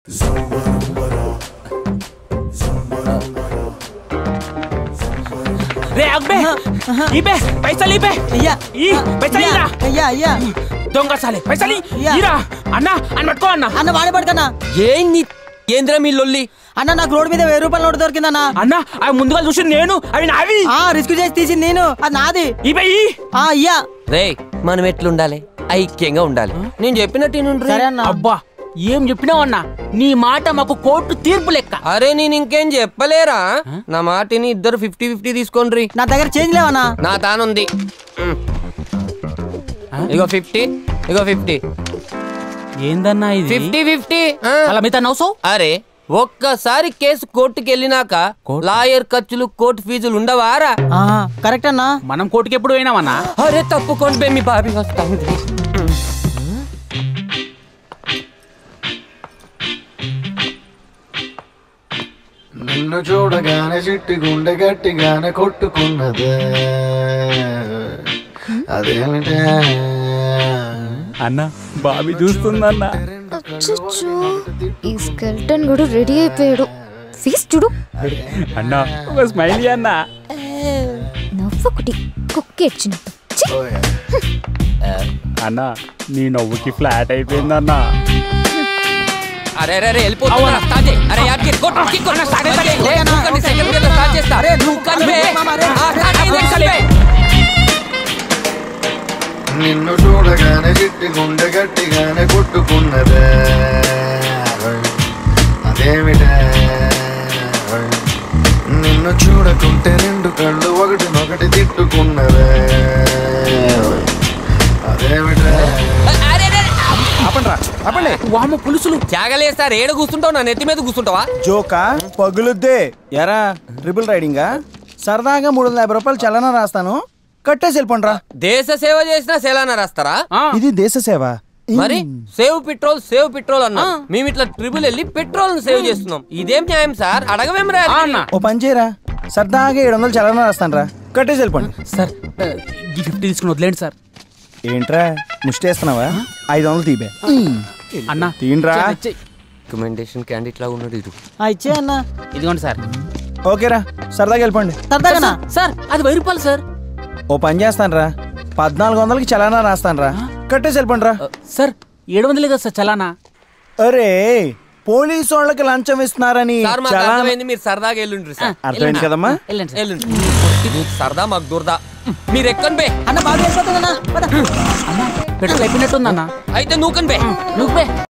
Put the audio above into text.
రే అబ్బే ఇబే పైసలు ఇబే అయ్యా ఈ పైసలు ఇరా అయ్యా అయ్యా దొంగ సాలే పైసలు యా. ఇరా అన్న అని పట్టుకో అన్న అన్న వాడి పడకన్నా ఏంది ఏంద్రా మీ లొల్లి అన్న నాకు రోడ్ మీద వెయ్యి రూపాయల నోటు దొరికిందన్న అన్న అవి ముందుగా చూసి నేను అవి నావి ఆ రిస్క్ చేసి తీసింది నేను అది నాది ఇబే ఈ ఆ అయ్యా రే మనం ఎట్లుండాలి ఐక్యంగా ఉండాలి నేను చెప్పినట్టు వినుండ్రి. సరే అన్న అబ్బా ఏం చెప్పినావు అన్న నీ మాట మాకు కోర్టు తీర్పు లెక్క అరే నేను ఇంకేం చెప్పలేరా నా మాటిని ఇద్దరు ఫిఫ్టీ ఫిఫ్టీ తీసుకోండి నా దగ్గర చేంజ్ లేవన్నా నా తానుంది మ్. ఇగో ఫిఫ్టీ ఇగో ఫిఫ్టీ ఏందన్నా ఇది ఫిఫ్టీ ఫిఫ్టీ అలా మిగతా నవ్వు అరే ఒక్కసారి కేసు కోర్టుకి వెళ్ళినాక లాయర్ ఖర్చులు కోర్టు ఫీజులు ఉండవారా ఆ కరెక్ట్ అన్నా మనం కోర్టుకి ఎప్పుడు పోయినామన్నా అరే తప్పుకోండి బే, మీ బాబీ వస్తాంది నిన్ను చూడగానే చిట్టి గుండె గట్టిగానే కొట్టుకున్నదే అదేమిటే అన్న బాబీ చూస్తుందన్న అచ్చచ్చో, ఈ స్కెల్టన్ కూడా రెడీ అయిపోయాడు ఫేస్ చూడు అన్న ఒక స్మైలీ అన్న నవ్వొకటి కుక్క ఇచ్చినట్టు ఛీ! అన్న నీ నవ్వుకి ఫ్లాట్ అయిపోయిందన్న అరే అరే అరే వెళ్ళిపోతున్నా స్టార్ట్ చేయి అరే యాడ్ కిక్ కొట్టు కిక్ కొట్టు స్టార్ట్ చేయి, లే, నువ్వు కానీ సెకండ్ గేర్ స్టార్ట్ చేస్తా నువ్వు కానీ బే. ఆ, స్టార్ట్ అయింది, కలిపే. నిన్ను చూడగానే చిట్టి గుండె గట్టిగానే కొట్టుకున్నదే అదేమిటే నిన్ను చూడకుంటే రెండు కళ్ళు ఒకటినొకటి తిట్టుకున్నదే అదేమిటే అరే, అరే, అరే. వామ పులుసులు జాగలేస్తారు ఏడ కూర్చుంటావు నా నెత్తి మీద కూర్చుంటావా జోకా పగులుద్దే ఎరా ట్రిపుల్ రైడింగా సరదాగా మూడు వందల యాభై రూపాయలు చలన రాస్తాను కట్టేసి వెళ్ళిపోండ్రా దేశ సేవ చేసినా సెలానా రాస్తారా ఇది దేశ సేవ మరి సేవ్ పెట్రోల్ సేవ్ పెట్రోల్ అన్నా మేము ఇట్లా ట్రిపుల్ వెళ్ళి పెట్రోల్ సేవ్ చేస్తున్నాం ఇదేం న్యాయం సార్ అడగమేం రా అన్న ఓ పని చేయరా సరదాగా ఏడు వందలు చలన రాస్తాను రా కట్టేసి వెళ్ళిపోండి సార్ ఈ ఫిఫ్టీ తీసుకుని వదిలేండి సార్ ఏంట్రా ముష్టేస్తున్నావా ఐదు వందలు తీపే అన్న తీయండిరా. ఇచ్చేయ్, ఇచ్చేయ్. రికమెండేషన్ క్యాండిడేట్ లా ఉన్నాడు ఇది ఆ ఇచ్చే అన్న ఇదిగోండి సార్ ఓకేరా సరదాగా వెళ్ళిపోండి సరదాగా సార్ అది వెయ్యి రూపాయలు సార్ ఓ పని చేస్తాను రా పద్నాలుగు వందలకి చలానా రాస్తాను రా కట్టేసి వెళ్ళిపోండి రా సార్ ఏడు వందలే కదా సార్ చలానా అరే పోలీసు వాళ్ళకి లంచం ఇస్తున్నారని సార్ మాకు చలానా అర్థమైంది మీరు సరదాగా ఎల్లుండ్రి సార్ అర్థమైంది కదమ్మా వెళ్ళండి సార్ ఎల్లుండ్రి మీకు సరదా మాకు దురదా మీరు ఎక్కని బే అన్న బాగా వెళ్ళిపోతుందన్నా పద. పెట్రోల్ అయిపోయినట్టుందన్న అయితే నూకని బే నువ్వు బే